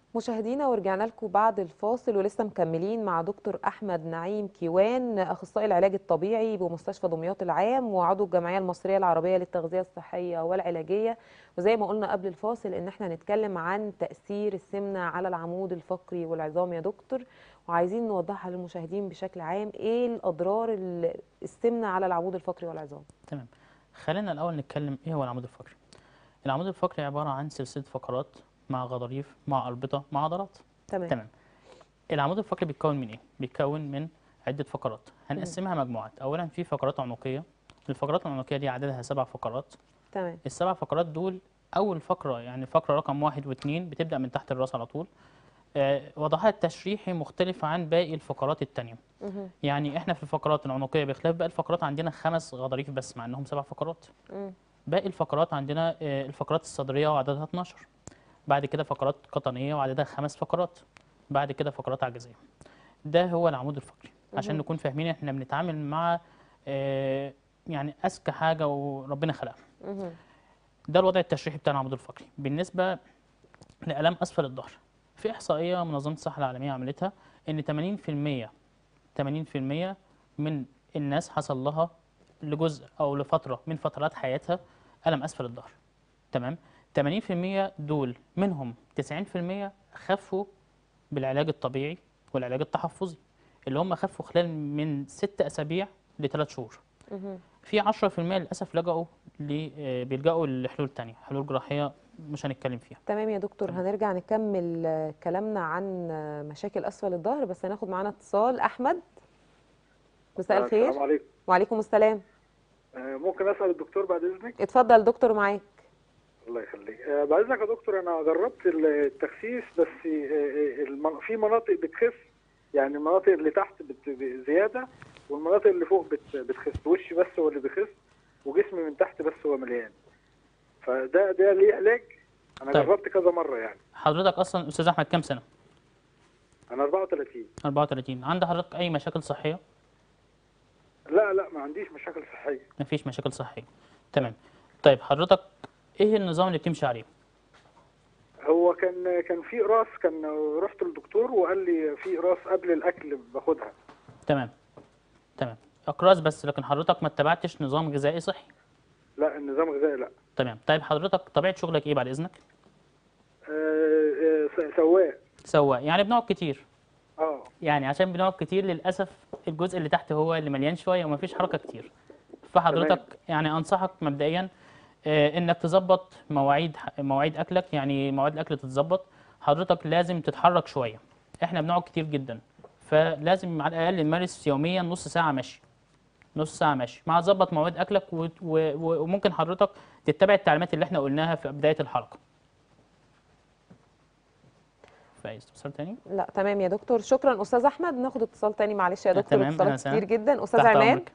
مشاهدينا ورجعنا لكم بعد الفاصل ولسه مكملين مع دكتور احمد نعيم كيوان اخصائي العلاج الطبيعي بمستشفى دمياط العام وعضو الجمعيه المصريه العربيه للتغذيه الصحيه والعلاجيه وزي ما قلنا قبل الفاصل ان احنا هنتكلم عن تاثير السمنه على العمود الفقري والعظام يا دكتور وعايزين نوضحها للمشاهدين بشكل عام ايه الاضرار ال- السمنه على العمود الفقري والعظام تمام خلينا الاول نتكلم ايه هو العمود الفقري العمود الفقري عباره عن سلسله فقرات مع غضاريف مع اربطه مع عضلات تمام, تمام العمود الفقري بيتكون من ايه بيتكون من عده فقرات هنقسمها مجموعات اولا في فقرات عنقيه الفقرات العنقيه دي عددها سبع فقرات تمام السبع فقرات دول اول فقره يعني فقره رقم واحد واثنين بتبدا من تحت الراس على طول آه، وضعها التشريحي مختلف عن باقي الفقرات التانية مهم. يعني احنا في الفقرات العنقيه بخلاف باقي الفقرات عندنا خمس غضاريف بس مع انهم سبع فقرات مم. باقي الفقرات عندنا آه، الفقرات الصدريه وعددها 12 بعد كده فقرات قطنيه وعددها خمس فقرات بعد كده فقرات عجزيه ده هو العمود الفقري عشان مهم. نكون فاهمين احنا بنتعامل مع آه، يعني اذكى حاجه وربنا خلقها مهم. ده الوضع التشريحي بتاع العمود الفقري بالنسبه لالام اسفل الظهر في احصائيه منظمه الصحه العالميه عملتها ان 80% 80% من الناس حصل لها لجزء او لفتره من فترات حياتها الم اسفل الظهر تمام 80% دول منهم 90% خفوا بالعلاج الطبيعي والعلاج التحفظي اللي هم خفوا خلال من ست اسابيع لثلاث شهور مهم. في 10% للاسف لجأوا ل آه، بيلجأوا لحلول تانية حلول جراحيه مش هنتكلم فيها تمام يا دكتور هنرجع نكمل آه، كلامنا عن آه، مشاكل اسفل الظهر بس هناخد معانا اتصال احمد مساء الخير السلام عليكم وعليكم السلام آه، ممكن اسال الدكتور بعد اذنك اتفضل دكتور معاك الله يخليك آه، بعد اذنك يا دكتور انا جربت التخسيس بس آه، آه، المن- في مناطق بتخس يعني المناطق اللي تحت بت- ب- زياده والمناطق اللي فوق بت- بتخس وشي بس هو اللي بيخس وجسمي من تحت بس هو مليان فده ده ليه علاج انا طيب. جربت كذا مره يعني حضرتك اصلا استاذ احمد كام سنه انا 34 34 عند حضرتك اي مشاكل صحيه لا لا ما عنديش مشاكل صحيه مفيش مشاكل صحيه تمام طيب حضرتك ايه النظام اللي بتمشي عليه هو كان كان في قراص كان رحت للدكتور وقال لي في قراص قبل الاكل باخدها تمام تمام اقراص بس لكن حضرتك ما اتبعتش نظام غذائي صحي لا النظام الغذائي لا تمام طيب حضرتك طبيعه شغلك ايه بعد اذنك آه، آه، س- سواق سواق يعني بنقعد كتير اه يعني عشان بنقعد كتير للاسف الجزء اللي تحت هو اللي مليان شويه ومفيش حركه كتير فحضرتك يعني انصحك مبدئيا آه، انك تظبط مواعيد مواعيد اكلك يعني مواعيد الاكل تتظبط حضرتك لازم تتحرك شويه احنا بنقعد كتير جدا فلازم على الاقل نمارس يوميا نص ساعه مشي نص ساعه مشي مع تظبط مواعيد اكلك و- و- و- وممكن حضرتك تتبع التعليمات اللي احنا قلناها في بدايه الحلقه فايز تفسر تاني لا تمام يا دكتور شكرا استاذ احمد ناخد اتصال تاني معلش يا آه، دكتور تمام، اتصالات أهلا وسهلا. كتير جدا استاذ تحت عماد أمرك.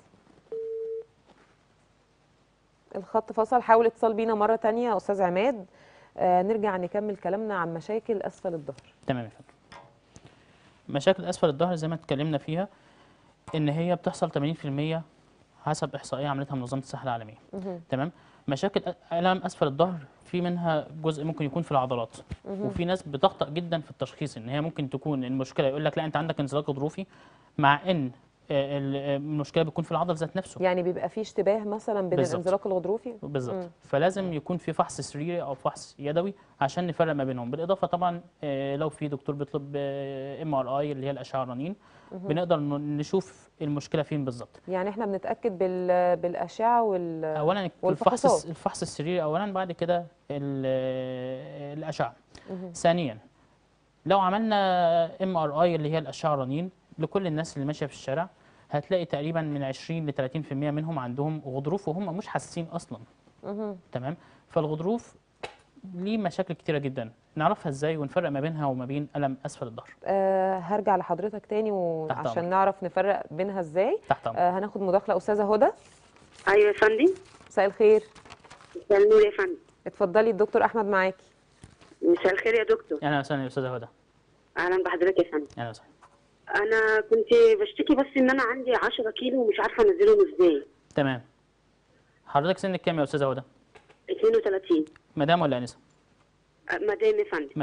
الخط فصل حاول اتصال بينا مره تانية يا استاذ عماد آه نرجع نكمل كلامنا عن مشاكل اسفل الظهر تمام يا فندم مشاكل اسفل الظهر زي ما اتكلمنا فيها ان هي بتحصل 80% حسب احصائيه عملتها منظمه الصحه العالميه مهم. تمام مشاكل أ- الام اسفل الظهر في منها جزء ممكن يكون في العضلات وفي ناس بتخطأ جدا في التشخيص ان هي ممكن تكون المشكله يقول لك لا انت عندك انزلاق غضروفي مع ان آه، ال- آه، المشكله بتكون في العضل ذات نفسه يعني بيبقى في اشتباه مثلا بين بالظبط. الانزلاق الغضروفي بالظبط مم. فلازم يكون في فحص سريري او فحص يدوي عشان نفرق ما بينهم بالاضافه طبعا آه، لو في دكتور بيطلب ام ار اي اللي هي الاشعه الرنين بنقدر ن- نشوف المشكله فين بالظبط يعني احنا بنتاكد بال... بالاشعه وال اولا الفحص والفحوصات. الفحص السريري اولا بعد كده ال- الاشعه مهم. ثانيا لو عملنا ام ار اي اللي هي الاشعه الرنين لكل الناس اللي ماشيه في الشارع هتلاقي تقريبا من 20 ل 30% منهم عندهم غضروف وهم مش حاسين اصلا مهم. تمام فالغضروف ليه مشاكل كتيره جدا نعرفها ازاي ونفرق ما بينها وما بين الم اسفل الظهر آه هرجع لحضرتك تاني تحت وعشان أمرك. نعرف نفرق بينها ازاي تحت امرك آه هناخد مداخله استاذه هدى ايوه يا فندم مساء الخير مساء النور يا فندم اتفضلي الدكتور احمد معاكي مساء الخير يا دكتور اهلا وسهلا يا استاذه هدى اهلا بحضرتك يا فندم اهلا وسهلا انا كنت بشتكي بس ان انا عندي 10 كيلو ومش عارفه انزلهم ازاي تمام حضرتك سنك كام يا استاذه هدى 32 مدام ولا انسه أه، مدام يا فندم مدام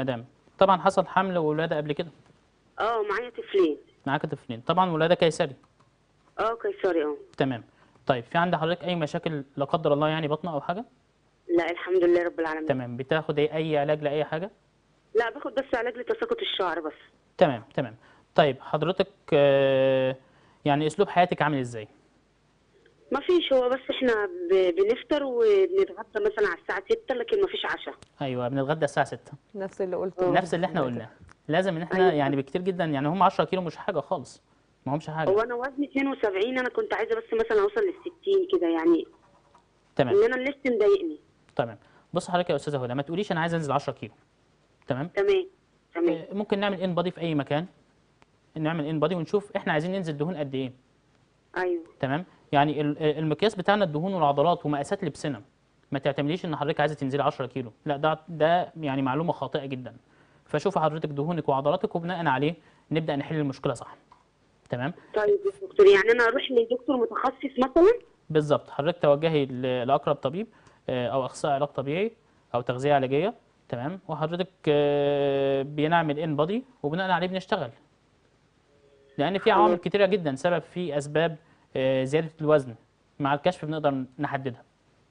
طبعا حصل حمل وولاده قبل كده اه معايا طفلين معاك طفلين طبعا ولاده قيصري اه قيصري اه تمام طيب في عند حضرتك اي مشاكل لا قدر الله يعني بطنه او حاجه لا الحمد لله رب العالمين تمام بتاخد اي اي علاج لاي حاجه لا باخد بس علاج لتساقط الشعر بس تمام تمام طيب حضرتك آه، يعني اسلوب حياتك عامل ازاي ما فيش هو بس احنا ب- بنفطر وبنتغدى مثلا على الساعه 6 لكن ما فيش عشاء ايوه بنتغدى الساعه 6 نفس اللي قلته نفس اللي احنا قلناه لازم ان احنا أيوة. يعني بكتير جدا يعني هم 10 كيلو مش حاجه خالص ما همش هو حاجه انا وزني 72 انا كنت عايزه بس مثلا اوصل لل 60 كده يعني تمام ان انا الليست مضايقني تمام بص حضرتك يا استاذه هدى ما تقوليش انا عايز انزل 10 كيلو تمام تمام تمام آه، ممكن نعمل ان بادي في اي مكان نعمل ان بادي ونشوف احنا عايزين ننزل دهون قد ايه ايوه تمام يعني ال- ال- المقياس بتاعنا الدهون والعضلات ومقاسات لبسنا ما تعتمديش ان حضرتك عايزه تنزلي 10 كيلو لا ده ده يعني معلومه خاطئه جدا فشوفي حضرتك دهونك وعضلاتك وبناء عليه نبدا نحل المشكله صح تمام طيب يا دكتور يعني انا اروح لدكتور متخصص مثلا بالظبط حضرتك توجهي ل- لاقرب طبيب آه، او اخصائي علاج طبيعي او تغذيه علاجيه تمام وحضرتك آه، بنعمل ان بادي وبناء عليه بنشتغل لان في عوامل كتيره جدا سبب في اسباب آه، زياده الوزن مع الكشف بنقدر نحددها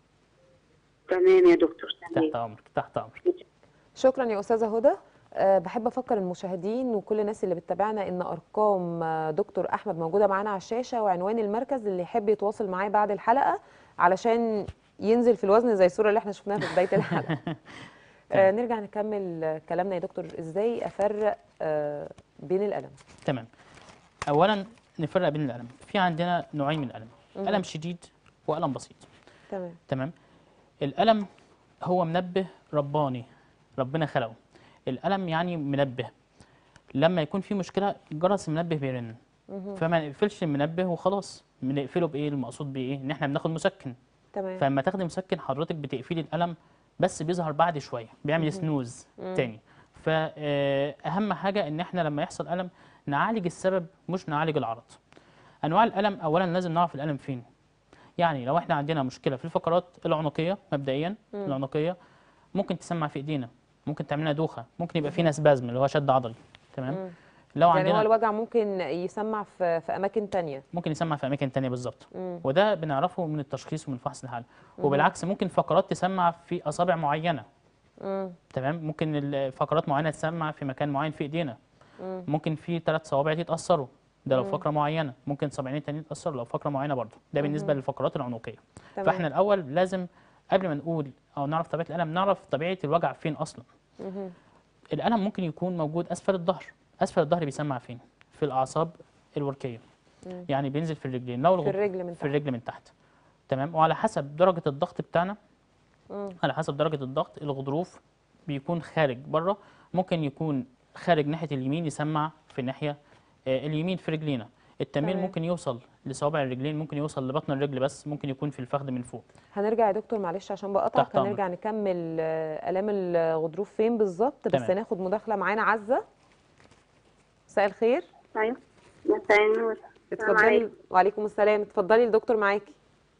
تمام يا دكتور تحت تمام امرك تحت امرك شكرا يا استاذه هدى أه بحب افكر المشاهدين وكل الناس اللي بتتابعنا ان ارقام آه، دكتور احمد موجوده معانا على الشاشه وعنوان المركز اللي يحب يتواصل معاه بعد الحلقه علشان ينزل في الوزن زي الصوره اللي احنا شفناها في بدايه الحلقه أه نرجع نكمل آه، كلامنا يا دكتور ازاي افرق أه بين الالم تمام اولا نفرق بين الالم في عندنا نوعين من الالم الم شديد والم بسيط تمام تمام الألم هو منبه رباني ربنا خلقه الألم يعني منبه لما يكون في مشكلة جرس المنبه بيرن فما نقفلش المنبه وخلاص بنقفله بإيه المقصود بإيه إن إحنا بناخد مسكن تمام فلما تاخدي مسكن حضرتك بتقفلي الألم بس بيظهر بعد شوية بيعمل سنوز تاني فأهم حاجة إن إحنا لما يحصل ألم نعالج السبب مش نعالج العرض أنواع الألم أولا لازم نعرف الألم فين يعني لو احنا عندنا مشكله في الفقرات العنقيه مبدئيا العنقيه ممكن تسمع في ايدينا ممكن تعمل لنا دوخه ممكن يبقى فينا سبازم اللي هو شد عضلي تمام لو يعني هو عندنا الوجع ممكن يسمع في, في اماكن تانية ممكن يسمع في اماكن تانية بالظبط مم. وده بنعرفه من التشخيص ومن فحص الحاله وبالعكس ممكن فقرات تسمع في اصابع معينه مم. تمام ممكن الفقرات معينه تسمع في مكان معين في ايدينا مم. ممكن في ثلاث صوابع يتاثروا ده لو فقره معينه ممكن صابعين تانيين يتاثروا لو فقره معينه برضه ده بالنسبه للفقرات العنقيه تمام. فاحنا الاول لازم قبل ما نقول او نعرف طبيعه الالم نعرف طبيعه الوجع فين اصلا مهم. الالم ممكن يكون موجود اسفل الظهر اسفل الظهر بيسمع فين في الاعصاب الوركيه مم. يعني بينزل في الرجلين لو في الغض- الرجل من في تحت الرجل من تحت تمام وعلى حسب درجه الضغط بتاعنا مم. على حسب درجه الضغط الغضروف بيكون خارج بره ممكن يكون خارج ناحيه اليمين يسمع في الناحيه آه، اليمين في رجلينا التمرين تمام. ممكن يوصل لصوابع الرجلين ممكن يوصل لبطن الرجل بس ممكن يكون في الفخذ من فوق هنرجع يا دكتور معلش عشان بقطعك تحت أمرك. هنرجع نكمل آه، الام الغضروف فين بالظبط بس تمام. هناخد مداخله معانا عزه مساء الخير ايوه مساء النور السلام اتفضلي عليكم. وعليكم السلام اتفضلي الدكتور معاكي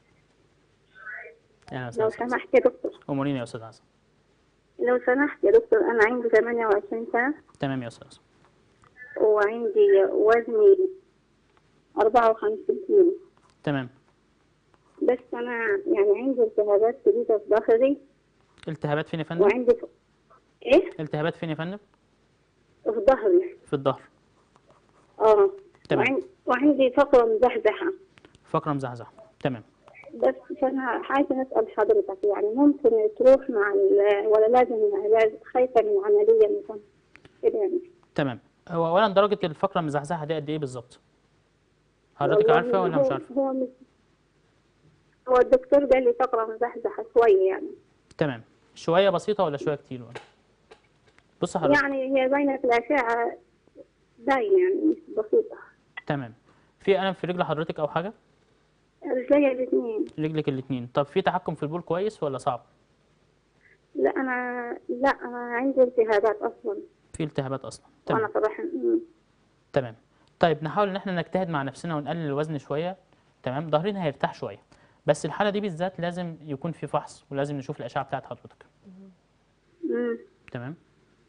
يعني لو أستاذ- سمحت يا دكتور اموريني يا استاذ عزم لو سمحت يا دكتور انا عندي 28 سنه تمام يا استاذ عزم. وعندي وزني 54 كيلو تمام بس انا يعني عندي التهابات شديده في ظهري التهابات فين يا فندم وعندي ف... ايه التهابات فين يا فندم في ظهري في الظهر اه تمام. وعن- وعندي فقرة مزحزحة فقره مزعزعه تمام بس فأنا عايزة أسأل حضرتك يعني ممكن تروح مع ال- ولا لازم علاج خايفة من عملية مثلا كده يعني تمام هو اولا درجه الفقره المزعزعه دي قد ايه بالظبط حضرتك والله عارفه ولا هو- مش عارفه هو مش هو الدكتور قال لي فقرة مزحزحة شوية يعني تمام شويه بسيطه ولا شويه كتير ولا بص حضرتك يعني هي باينة في الأشعة باينة يعني مش بسيطة تمام في الم في رجل حضرتك او حاجه رجلي الاثنين رجلك الاثنين طب في تحكم في البول كويس ولا صعب لا أنا لا أنا عندي التهابات أصلا في التهابات اصلا وأنا تمام في الرحم أمم. تمام طيب نحاول ان احنا نجتهد مع نفسنا ونقلل الوزن شويه تمام ظهرنا هيرتاح شويه بس الحاله دي بالذات لازم يكون في فحص ولازم نشوف الاشعه بتاعت حضرتك أمم. تمام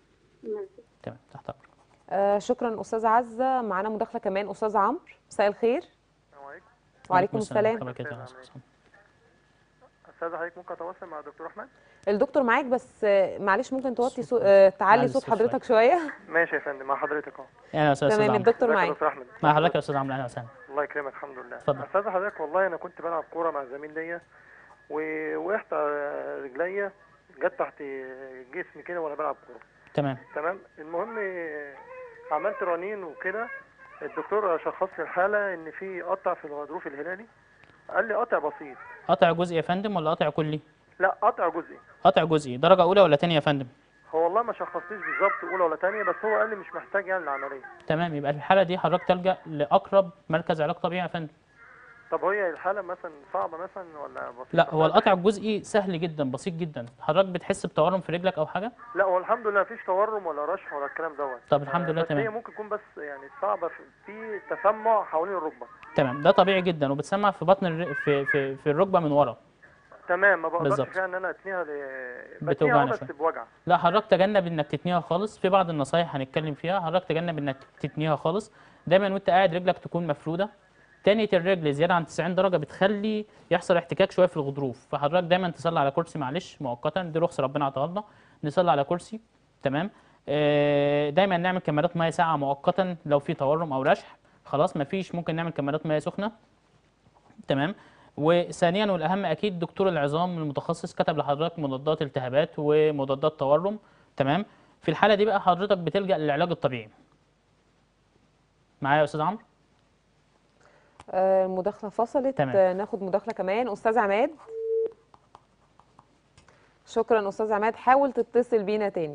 ماشي. تمام تحت امرك آه شكرا استاذه عزه معانا مداخله كمان استاذ عمرو مساء الخير السلام عليكم وعليكم السلام خبر كده يا أستاذ. استاذ حضرتك ممكن اتواصل مع دكتور احمد الدكتور معاك بس آه، معلش ممكن توطي صوت آه تعلي معلي صوت الصوت حضرتك شويه ماشي يا فندم مع حضرتك اهو اهلا يا استاذ تمام عمرو الدكتور ازيك يا معاك دكتور احمد مع حضرتك يا استاذ عمرو اهلا وسهلا الله يكرمك الحمد لله اتفضل. استاذ حضرتك والله انا كنت بلعب كوره مع زميل ليا ووقعت على رجليا جت تحت جسمي كده وانا بلعب كوره تمام تمام المهم عملت رنين وكده الدكتور شخص لي الحاله ان في قطع في الغضروف الهلالي قال لي قطع بسيط قطع جزئي يا فندم ولا قطع كلي لا قطع جزئي قطع جزئي درجه اولى ولا ثانيه يا فندم هو والله ما شخصليش بالظبط اولى ولا تانية بس هو قال لي مش محتاج يعني العمليه تمام يبقى في الحاله دي حضرتك تلجا لاقرب مركز علاج طبيعي يا فندم طب هي الحاله مثلا صعبه مثلا ولا بسيطه لا هو القطع الجزئي سهل جدا بسيط جدا حضرتك بتحس بتورم في رجلك او حاجه لا هو الحمد لله مفيش تورم ولا رشح ولا الكلام دوت طب الحمد لله بس تمام. هي ممكن تكون بس يعني صعبه في, في تسمع حوالين الركبه تمام ده طبيعي جدا وبتسمع في بطن الر... في في في الركبه من ورا تمام ما بقدرش بالظبط. فيها ان انا اتنيها ل... بتوجعنا بتنيها بس شوية. بوجع لا حضرتك تجنب انك تتنيها خالص في بعض النصايح هنتكلم فيها حضرتك تجنب انك تتنيها خالص دايما وانت قاعد رجلك تكون مفروده تانية الرجل زياده عن 90 درجه بتخلي يحصل احتكاك شويه في الغضروف فحضرتك دايما تصلي على كرسي معلش مؤقتا دي رخصه ربنا عطاها لنا نصلي على كرسي تمام آه، دايما نعمل كمادات ميه ساقعه مؤقتا لو في تورم او رشح خلاص مفيش ممكن نعمل كمادات ميه سخنه تمام وثانيا والاهم اكيد دكتور العظام المتخصص كتب لحضرتك مضادات التهابات ومضادات تورم تمام في الحاله دي بقى حضرتك بتلجا للعلاج الطبيعي معايا يا استاذ عمرو آه المداخله فصلت تمام. آه ناخد مداخله كمان استاذ عماد شكرا استاذ عماد حاول تتصل بينا تاني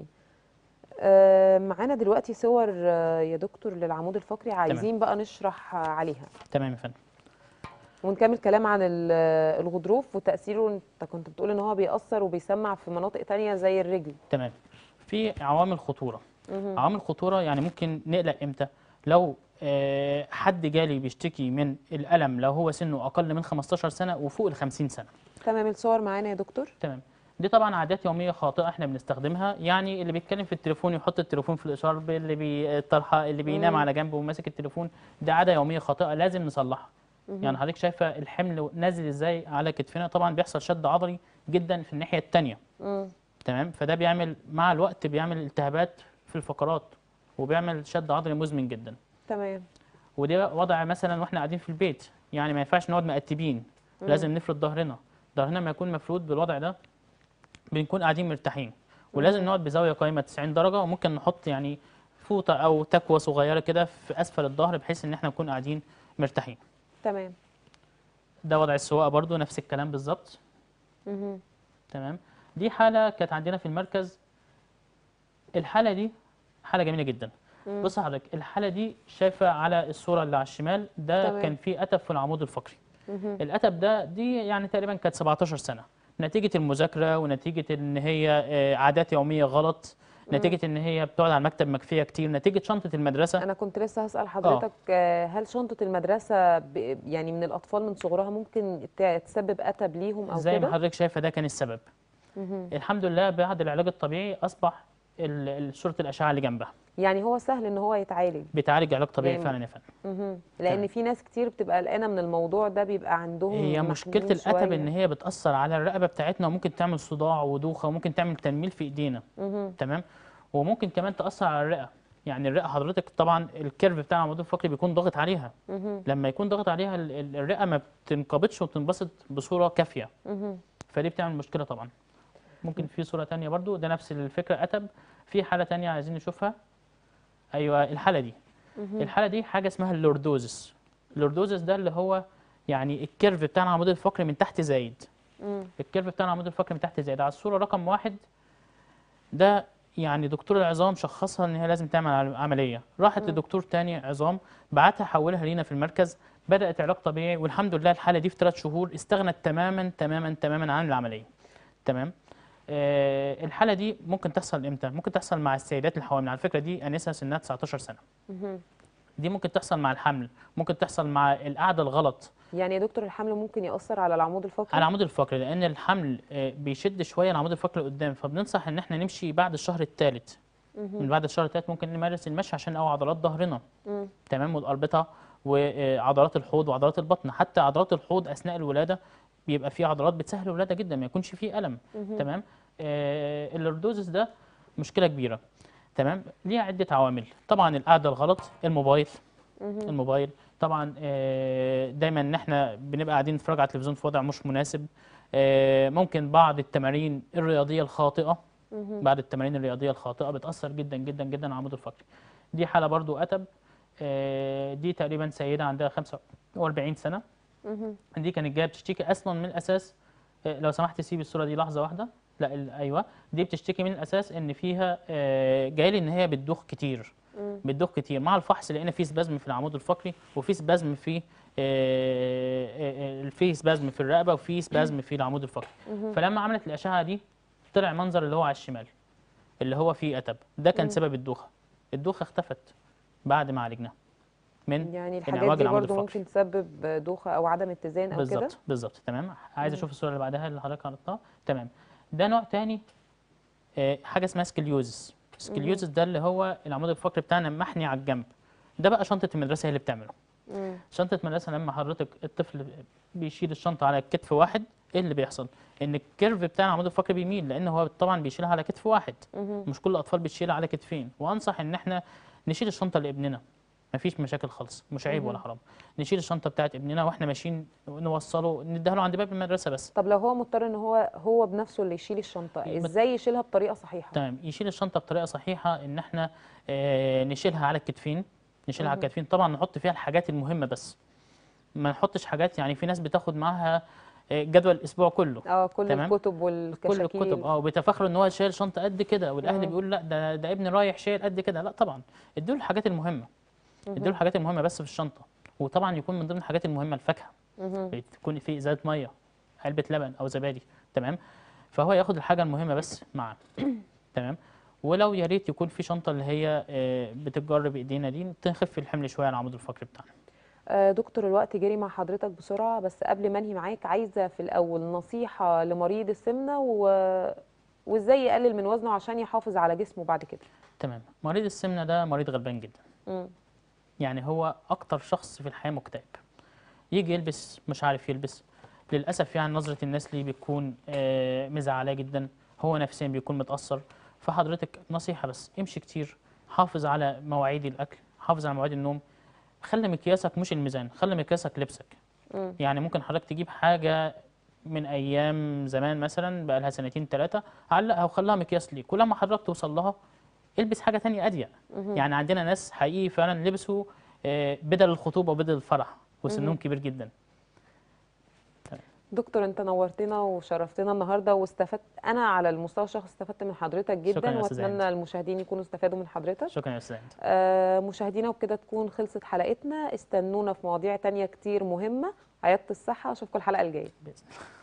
آه معانا دلوقتي صور آه يا دكتور للعمود الفقري عايزين بقى نشرح آه عليها تمام يا فندم ونكمل كلام عن ال- آه، الغضروف وتأثيره انت كنت بتقول ان هو بيأثر وبيسمع في مناطق تانية زي الرجل تمام في عوامل خطوره عوامل خطوره يعني ممكن نقلق امتى لو آه، حد جالي بيشتكي من الالم لو هو سنه اقل من 15 سنه وفوق ال 50 سنه تمام الصور معانا يا دكتور تمام دي طبعا عادات يوميه خاطئه احنا بنستخدمها يعني اللي بيتكلم في التليفون يحط التليفون في الاشارب اللي بي الطرحه اللي بينام على جنب وماسك التليفون ده عاده يوميه خاطئه لازم نصلحها يعني حضرتك شايفه الحمل نازل ازاي على كتفنا طبعا بيحصل شد عضلي جدا في الناحيه الثانيه مم. تمام فده بيعمل مع الوقت بيعمل التهابات في الفقرات وبيعمل شد عضلي مزمن جدا تمام وده وضع مثلا واحنا قاعدين في البيت يعني ما ينفعش نقعد مقتبين لازم نفرد ظهرنا ظهرنا ما يكون مفرود بالوضع ده بنكون قاعدين مرتاحين ولازم نقعد بزاويه قائمه 90 درجه وممكن نحط يعني فوطه او تكوه صغيره كده في اسفل الظهر بحيث ان احنا نكون قاعدين مرتاحين تمام ده وضع السواقه برضو نفس الكلام بالظبط مهم. تمام دي حاله كانت عندنا في المركز الحاله دي حاله جميله جدا بص حضرتك الحاله دي شايفه على الصوره اللي على الشمال ده تمام. كان فيه اتب في العمود الفقري مهم. الاتب ده دي يعني تقريبا كانت 17 سنه نتيجه المذاكره ونتيجه ان هي آه، عادات يوميه غلط نتيجه ان هي بتقعد على المكتب مكفيه كتير نتيجه شنطه المدرسه انا كنت لسه هسأل حضرتك آه، هل شنطة المدرسة ب- يعني من الاطفال من صغرها ممكن ت- تسبب اتب ليهم او زي ما كده حضرتك شايفه ده كان السبب مهم. الحمد لله بعد العلاج الطبيعي اصبح ال- ال- صوره الاشعه اللي جنبها يعني هو سهل ان هو يتعالج بتعالج علاج طبيعي يعني فعلا يا فندم مهم. لان تمام. في ناس كتير بتبقى قلقانه من الموضوع ده بيبقى عندهم هي مشكله محمول الاتب شوية. ان هي بتاثر على الرقبه بتاعتنا وممكن تعمل صداع ودوخه وممكن تعمل تنميل في ايدينا مهم. تمام وممكن كمان تاثر على الرئه يعني الرئه حضرتك طبعا الكيرف بتاع العمود الفقري بيكون ضاغط عليها مهم. لما يكون ضاغط عليها ال- ال- الرئه ما بتنقبضش وبتنبسط بصوره كافيه مهم. فدي بتعمل مشكله طبعا ممكن في صوره تانية برضو ده نفس الفكره اتب في حاله تانية عايزين نشوفها ايوه الحاله دي الحاله دي حاجه اسمها اللوردوزس اللوردوزس ده اللي هو يعني الكيرف بتاع العمود الفقري من تحت زايد مم. الكيرف بتاع العمود الفقري من تحت زايد على الصوره رقم واحد ده يعني دكتور العظام شخصها ان هي لازم تعمل عل- عمليه راحت لدكتور تاني عظام بعتها حولها لينا في المركز بدات علاج طبيعي والحمد لله الحاله دي في ثلاث شهور استغنت تماما تماما تماما عن العمليه تمام آه الحاله دي ممكن تحصل امتى ممكن تحصل مع السيدات الحوامل على فكره دي انسه سنها 19 سنه مهم. دي ممكن تحصل مع الحمل ممكن تحصل مع القعده الغلط يعني يا دكتور الحمل ممكن يأثر على العمود الفقري على العمود الفقري لان الحمل آه، بيشد شويه العمود الفقري قدام فبننصح ان احنا نمشي بعد الشهر الثالث من بعد الشهر الثالث ممكن نمارس المشي عشان نقوي عضلات ظهرنا مم. تمام والاربطه وعضلات الحوض وعضلات البطن حتى عضلات الحوض اثناء الولاده بيبقى في عضلات بتسهل الولاده جدا ما يكونش فيه الم تمام آه اللوردوزس ده مشكله كبيره تمام ليها عده عوامل طبعا القعده الغلط الموبايل الموبايل طبعا آه، دايما ان احنا بنبقى قاعدين نتفرج على التلفزيون في وضع مش مناسب آه، ممكن بعض التمارين الرياضيه الخاطئه بعض التمارين الرياضيه الخاطئه بتاثر جدا جدا جدا على العمود الفقري دي حاله برضو اتب آه، دي تقريبا سيده عندها 45 سنه دي كانت جايه بتشتكي اصلا من الاساس آه، لو سمحت سيب الصوره دي لحظه واحده لا ال- ايوه دي بتشتكي من الاساس ان فيها آه، جايلي ان هي بتدوخ كتير بتدوخ كتير مع الفحص لقينا في سبازم في العمود الفقري وفي سبازم في آه، آه، آه، في سبازم في الرقبه وفي سبازم في العمود الفقري فلما عملت الاشعه دي طلع منظر اللي هو على الشمال اللي هو فيه اتب ده كان سبب الدوخه الدوخه اختفت بعد ما عالجناها من يعني الحاجات انعواج دي العمود برضو الفقري. ممكن تسبب دوخه او عدم اتزان او كده بالظبط بالظبط تمام عايز اشوف الصوره اللي بعدها اللي حضرتك عرضتها تمام ده نوع تاني آه، حاجه اسمها سكليوزس سكليوزس ده اللي هو العمود الفقري بتاعنا محني على الجنب ده بقى شنطه المدرسه هي اللي بتعمله مم. شنطه المدرسه لما حضرتك الطفل بيشيل الشنطه على كتف واحد ايه اللي بيحصل ان الكيرف بتاع العمود الفقري بيميل لان هو طبعا بيشيلها على كتف واحد مش كل الاطفال بتشيلها على كتفين وانصح ان احنا نشيل الشنطه لابننا مفيش مشاكل خالص مش عيب ولا حرام نشيل الشنطه بتاعت ابننا واحنا ماشيين نوصله نديها له عند باب المدرسه بس طب لو هو مضطر ان هو هو بنفسه اللي يشيل الشنطه يبقى- ازاي يشيلها بطريقه صحيحه تمام يشيل الشنطه بطريقه صحيحه ان احنا آه، نشيلها على الكتفين نشيلها على الكتفين طبعا نحط فيها الحاجات المهمه بس ما نحطش حاجات يعني في ناس بتاخد معاها آه، جدول الاسبوع كله اه كل تمام. الكتب كل والكشاكيل الكتب اه وبيتفاخروا ان هو شايل شنطه قد كده والاهل بيقولوا لا ده ده ابني رايح شايل قد كده لا طبعا ادوا له الحاجات المهمه ادوا له الحاجات المهمه بس في الشنطه وطبعا يكون من ضمن الحاجات المهمه الفاكهه تكون في ازازه ميه علبه لبن او زبادي تمام فهو ياخد الحاجه المهمه بس معاه تمام ولو يا ريت يكون في شنطه اللي هي آه، بتتجر بايدينا دي تخف الحمل شويه على العمود الفقري بتاعنا آه، دكتور الوقت جري مع حضرتك بسرعة بس قبل ما انهي معاك عايزة في الأول نصيحة لمريض السمنة و... وازاي يقلل من وزنه عشان يحافظ على جسمه بعد كده تمام مريض السمنه ده مريض غلبان جدا مم. يعني هو اكتر شخص في الحياه مكتئب يجي يلبس مش عارف يلبس للاسف يعني نظره الناس ليه بتكون آه، مزعلاه جدا هو نفسيا بيكون متاثر فحضرتك نصيحه بس امشي كتير حافظ على مواعيد الاكل حافظ على مواعيد النوم خلي مقياسك مش الميزان خلي مقياسك لبسك مم. يعني ممكن حضرتك تجيب حاجه من ايام زمان مثلا بقى لها سنتين ثلاثه علقها وخليها مقياس ليك ولما حضرتك توصل لها البس حاجه تانية اضيق يعني عندنا ناس حقيقي فعلا لبسوا آه، بدل الخطوبه وبدل الفرح وسنهم كبير جدا دكتور انت نورتنا وشرفتنا النهارده واستفدت انا على المستوى الشخصي استفدت من حضرتك شكراً جدا يا أستاذة واتمنى هند. المشاهدين يكونوا استفادوا من حضرتك شكرا يا استاذ هند. آه، مشاهدينا وبكده تكون خلصت حلقتنا استنونا في مواضيع تانية كتير مهمة عيادة الصحة اشوفكم الحلقة الجاية بإذن الله